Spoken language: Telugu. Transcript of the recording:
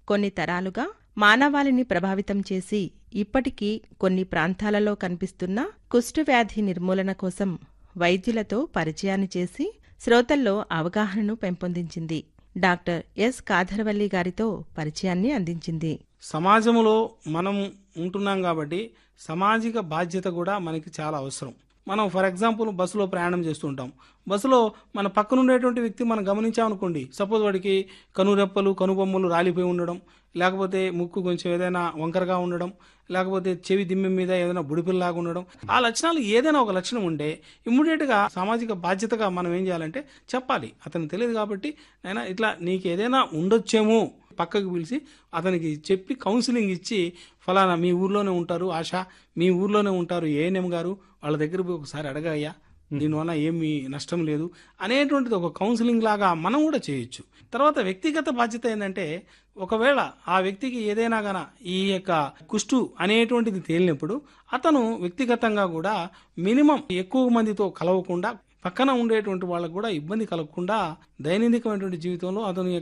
కొన్ని తరాలుగా మానవాళిని ప్రభావితం చేసి ఇప్పటికీ కొన్ని ప్రాంతాలలో కనిపిస్తున్న కుష్ఠవ్యాధి నిర్మూలన కోసం వైద్యులతో పరిచయాన్ని చేసి శ్రోతల్లో అవగాహనను పెంపొందించింది డాక్టర్ ఎస్ కాధరవల్లి గారితో పరిచయాన్ని అందించింది సమాజంలో మనం ఉంటున్నాం కాబట్టి సామాజిక బాధ్యత కూడా మనకి చాలా అవసరం మనం ఫర్ ఎగ్జాంపుల్ బస్సులో ప్రయాణం చేస్తుంటాం బస్సులో మన పక్కన ఉండేటువంటి వ్యక్తి మనం గమనించామనుకోండి సపోజ్ వాడికి కనురెప్పలు కనుబొమ్మలు రాలిపోయి ఉండడం లేకపోతే ముక్కు కొంచెం ఏదైనా వంకరగా ఉండడం లేకపోతే చెవి దిమ్మె మీద ఏదైనా బుడిపిల్లాగా ఉండడం ఆ లక్షణాలు ఏదైనా ఒక లక్షణం ఉంటే ఇమ్మీడియట్గా సామాజిక బాధ్యతగా మనం ఏం చేయాలంటే చెప్పాలి అతనికి తెలియదు కాబట్టి నైనా ఇట్లా నీకు ఏదైనా ఉండొచ్చేమో పక్కకు పిలిచి అతనికి చెప్పి కౌన్సిలింగ్ ఇచ్చి ఫలానా మీ ఊర్లోనే ఉంటారు ఆశ మీ ఊర్లోనే ఉంటారు ఏఎన్ఎం గారు వాళ్ళ దగ్గర పోయి ఒకసారి అడగయ్యా దీనివల్ల ఏమీ నష్టం లేదు అనేటువంటిది ఒక కౌన్సిలింగ్ లాగా మనం కూడా చేయొచ్చు తర్వాత వ్యక్తిగత బాధ్యత ఏంటంటే ఒకవేళ ఆ వ్యక్తికి ఏదైనా గన ఈ యొక్క కుష్టు అనేటువంటిది తేలినప్పుడు అతను వ్యక్తిగతంగా కూడా మినిమం ఎక్కువ మందితో కలవకుండా పక్కన ఉండేటువంటి వాళ్ళకు కూడా ఇబ్బంది కలగకుండా దైనందికమైనటువంటి జీవితంలో అతను